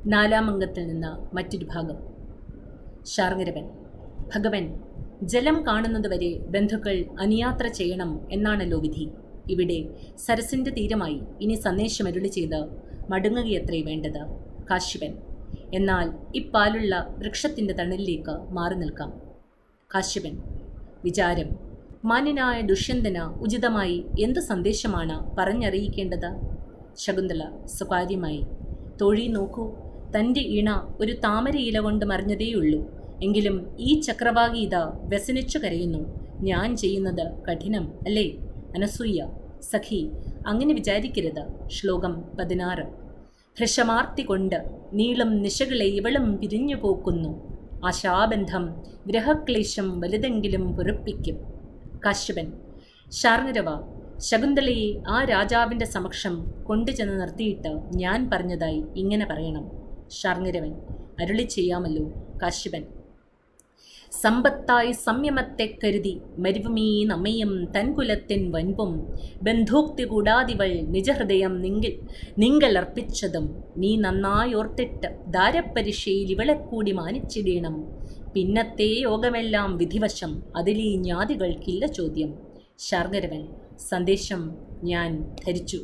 നാലാം അംഗത്തിൽ നിന്ന് മറ്റൊരു ഭാഗം ശാർങ്ങരവൻ ഭഗവൻ ജലം കാണുന്നതുവരെ ബന്ധുക്കൾ അനുയാത്ര ചെയ്യണം എന്നാണല്ലോ വിധി ഇവിടെ സരസിൻ്റെ തീരമായി ഇനി സന്ദേശമരുളി ചെയ്ത് മടങ്ങുകയത്രേ വേണ്ടത് കാശ്യപൻ എന്നാൽ ഇപ്പാലുള്ള വൃക്ഷത്തിൻ്റെ തണലിലേക്ക് മാറി നിൽക്കാം കാശ്യപൻ വിചാരം മാന്യനായ ദുഷ്യന്തന് ഉചിതമായി എന്ത് സന്ദേശമാണ് പറഞ്ഞറിയിക്കേണ്ടത് ശകുന്തള സ്വകാര്യമായി തൊഴി നോക്കൂ തൻ്റെ ഇണ ഒരു താമരയില കൊണ്ട് മറിഞ്ഞതേയുള്ളൂ എങ്കിലും ഈ ചക്രവാകീത വ്യസനിച്ചു കരയുന്നു ഞാൻ ചെയ്യുന്നത് കഠിനം അല്ലേ അനസൂയ സഖി അങ്ങനെ വിചാരിക്കരുത് ശ്ലോകം പതിനാറ് ഹൃഷമാർത്തി കൊണ്ട് നീളം നിശകളെ ഇവളും പിരിഞ്ഞു പോക്കുന്നു ആശാബന്ധം ഗ്രഹക്ലേശം വലുതെങ്കിലും പൊറുപ്പിക്കും കാശ്യപൻ ശാർങ്ങരവ ശകുന്തളയെ ആ രാജാവിൻ്റെ സമക്ഷം കൊണ്ടുചെന്ന് നിർത്തിയിട്ട് ഞാൻ പറഞ്ഞതായി ഇങ്ങനെ പറയണം ശാർങ്ങരവൻ അരുളി ചെയ്യാമല്ലോ കാശ്യപൻ സമ്പത്തായി സംയമത്തെ കരുതി മരുവുമീ നമ്മയും തൻകുലത്തിൻ വൻപും ബന്ധോക്തി കൂടാതിവൾ നിജഹൃദയം നിങ്കിൽ നിങ്കലർപ്പിച്ചതും നീ നന്നായി ഓർത്തിട്ട് ദാരപ്പരിശയിൽ ഇവളെ കൂടി മാനിച്ചിടേണം പിന്നത്തെ യോഗമെല്ലാം വിധിവശം അതിലീ ജ്ഞാതികൾക്കില്ല ചോദ്യം ശാർഗരവൻ സന്ദേശം ഞാൻ ധരിച്ചു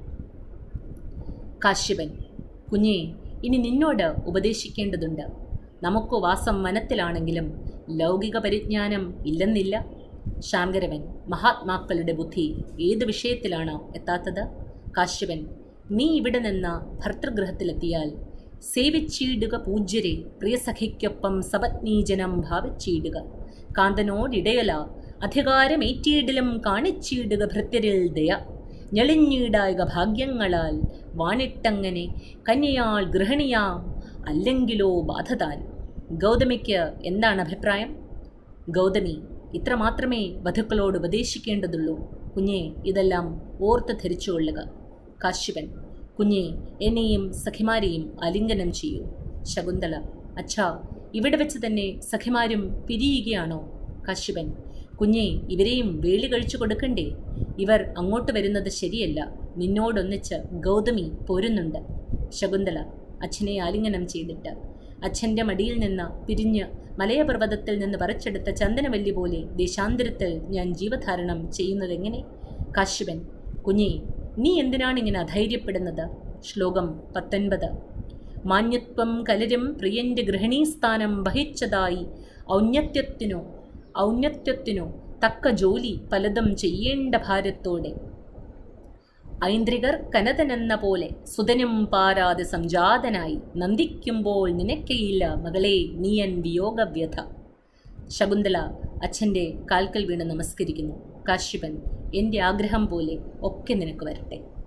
കാശ്യപൻ കുഞ്ഞേ ഇനി നിന്നോട് ഉപദേശിക്കേണ്ടതുണ്ട് നമുക്ക് വാസം വനത്തിലാണെങ്കിലും ലൗകിക പരിജ്ഞാനം ഇല്ലെന്നില്ല ശാങ്കരവൻ മഹാത്മാക്കളുടെ ബുദ്ധി ഏത് വിഷയത്തിലാണ് എത്താത്തത് കാശ്യപൻ നീ ഇവിടെ നിന്ന് ഭർത്തൃഗൃഹത്തിലെത്തിയാൽ സേവിച്ചീടുക പൂജ്യരെ പ്രിയസഖിക്കൊപ്പം സപത്നീജനം ഭാവിച്ചീടുക കാന്തനോടിടയല അധികാരമേറ്റീടിലും കാണിച്ചീടുക ഭൃത്യരിൽ ദയ ഞെളിഞ്ഞീടായക ഭാഗ്യങ്ങളാൽ വാണിട്ടങ്ങനെ കന്യയാൾ ഗൃഹിണിയാം അല്ലെങ്കിലോ ബാധതാൻ ഗൗതമിക്ക് എന്താണ് അഭിപ്രായം ഗൗതമി ഇത്ര മാത്രമേ വധുക്കളോട് ഉപദേശിക്കേണ്ടതുള്ളൂ കുഞ്ഞെ ഇതെല്ലാം ഓർത്ത് ധരിച്ചുകൊള്ളുക കാശ്യപൻ കുഞ്ഞെ എന്നെയും സഖിമാരെയും ആലിംഗനം ചെയ്യൂ ശകുന്തള അച്ഛാ ഇവിടെ വെച്ച് തന്നെ സഖിമാരും പിരിയുകയാണോ കാശ്യപൻ കുഞ്ഞെ ഇവരെയും വേളി കഴിച്ചു കൊടുക്കണ്ടേ ഇവർ അങ്ങോട്ട് വരുന്നത് ശരിയല്ല നിന്നോടൊന്നിച്ച് ഗൗതമി പോരുന്നുണ്ട് ശകുന്തള അച്ഛനെ ആലിംഗനം ചെയ്തിട്ട് അച്ഛൻ്റെ മടിയിൽ നിന്ന് പിരിഞ്ഞ് മലയപർവ്വതത്തിൽ നിന്ന് പറിച്ചെടുത്ത ചന്ദനവല്ലി പോലെ ദേശാന്തരത്തിൽ ഞാൻ ജീവധാരണം ചെയ്യുന്നതെങ്ങനെ കാശ്യപൻ കുഞ്ഞെ നീ എന്തിനാണ് ഇങ്ങനെ അധൈര്യപ്പെടുന്നത് ശ്ലോകം പത്തൊൻപത് മാന്യത്വം കലരും പ്രിയന്റെ ഗൃഹിണീസ്ഥാനം വഹിച്ചതായി ഔന്നത്യത്തിനോ ഔന്നത്യത്തിനോ തക്ക ജോലി പലതും ചെയ്യേണ്ട ഭാരത്തോടെ ഐന്ദ്രികർ കനതനെന്ന പോലെ സുതനും പാരാതെ സംജാതനായി നന്ദിക്കുമ്പോൾ നിനക്കയില്ല മകളെ നീയൻ വിയോഗവ്യഥ ശകുന്തള അച്ഛൻ്റെ കാൽക്കൽ വീണ് നമസ്കരിക്കുന്നു കാശ്യപൻ എൻ്റെ ആഗ്രഹം പോലെ ഒക്കെ നിനക്ക് വരട്ടെ